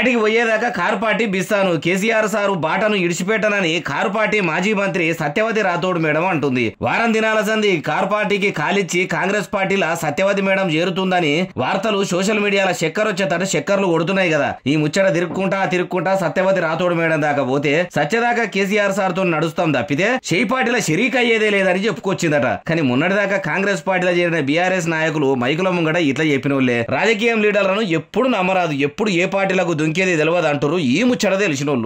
ఆడికి పోయేదాకా car party బిస్తాను కేసీఆర్ సారు బాటను ఇడిచిపెట్టనని కారు పార్టీ మాజీ మంత్రి సత్యవతి రాథోడ్ మేడం అంటుంది వారం దినాల సంది కారు పార్టీకి కాలిచ్చి కాంగ్రెస్ పార్టీల సత్యవతి మేడం చేరుతుందని వార్తలు సోషల్ మీడియాలో చక్కర్ వచ్చేటట్టు చక్కర్లు కొడుతున్నాయి కదా ఈ ముచ్చట తిరుక్కుంటా తిరుక్కుంటా సత్యవతి రాథోడ్ మేడం దాకా పోతే సత్యదాకా కేసీఆర్ సార్ తో నడుస్తాం తప్పితే షెయి పార్టీల షరీక్ అయ్యేదే లేదని చెప్పుకొచ్చిందట కానీ మొన్నటిదాకా కాంగ్రెస్ పార్టీలో చేరిన బీఆర్ఎస్ నాయకులు మైకుల ముంగట ఇట్లా చెప్పిన వాళ్ళే రాజకీయం లీడర్లను ఎప్పుడు నమ్మరాదు ఎప్పుడు ఏ పార్టీలకు దుంకేది తెలియదు అంటారు ఈ ముచ్చట తెలిసిన